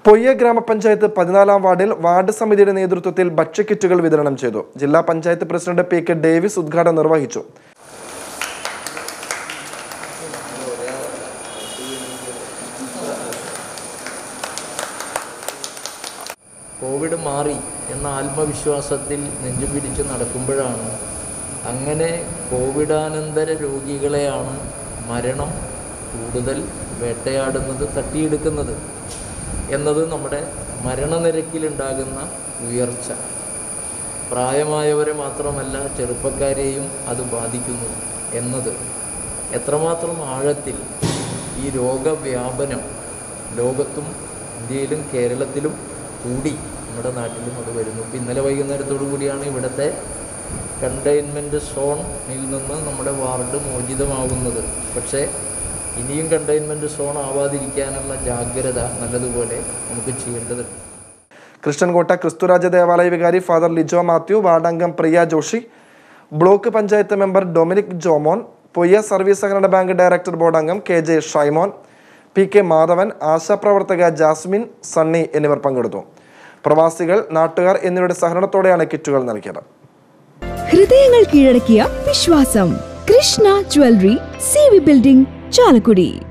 പൊയ്യ ഗ്രാമപഞ്ചായത്ത് പതിനാലാം വാർഡിൽ വാർഡ് സമിതിയുടെ നേതൃത്വത്തിൽ ഭക്ഷ്യക്കിറ്റുകൾ വിതരണം ചെയ്തു ജില്ലാ panchayat president P K Davis ഉദ്ഘാടനം നിർവഹിച്ചു കോവിഡ് മാറി എന്ന ആത്മവിശ്വാസത്തിൽ നെഞ്ചു പിടിച്ച് നടക്കുമ്പോഴാണ് അങ്ങനെ കോവിഡാനന്തര രോഗികളെയാണ് മരണം കൂടുതൽ വേട്ടയാടുന്നത് തട്ടിയെടുക്കുന്നത് എന്നത് നമ്മുടെ മരണനിരക്കിലുണ്ടാകുന്ന ഉയർച്ച പ്രായമായവരെ മാത്രമല്ല ചെറുപ്പക്കാരെയും അത് ബാധിക്കുന്നു എന്നത് എത്രമാത്രം ആഴത്തിൽ ഈ രോഗവ്യാപനം ലോകത്തും ഇന്ത്യയിലും കേരളത്തിലും കൂടി നമ്മുടെ നാട്ടിലും അത് വരുന്നു ഇപ്പം ഇന്നലെ വൈകുന്നേരത്തോടു കൂടിയാണ് ഇവിടുത്തെ കണ്ടെയ്ൻമെൻറ്റ് സോണിൽ നിന്ന് നമ്മുടെ വാർഡ് മോചിതമാകുന്നത് പക്ഷേ ഇനിയും കണ്ടെയ്ൻമെൻറ്റ് സോൺ ആവാതിരിക്കാനുള്ള ജാഗ്രത നല്ലതുപോലെ നമുക്ക് ചെയ്യേണ്ടതുണ്ട് കൃഷ്ണൻകോട്ട ക്രിസ്തുരാജ ദേവാലയ വികാരി ഫാദർ ലിജോ മാത്യു വാർഡംഗം Priya Joshi block panchayat member Dominic Jomon Poyya service സഹകരണ ബാങ്ക് ഡയറക്ടർ ബോർഡ് അംഗം K J Shymon P K Madhavan ആശാപ്രവർത്തക ജാസ്മിൻ സണ്ണി എന്നിവർ പങ്കെടുത്തു പ്രവാസികൾ നാട്ടുകാർ എന്നിവരുടെ സഹകരണത്തോടെയാണ് കിറ്റുകൾ നൽകിയത് ഹൃദയങ്ങൾ കീഴടക്കിയ വിശ്വാസം Krishna jewellery C V building Chalakudy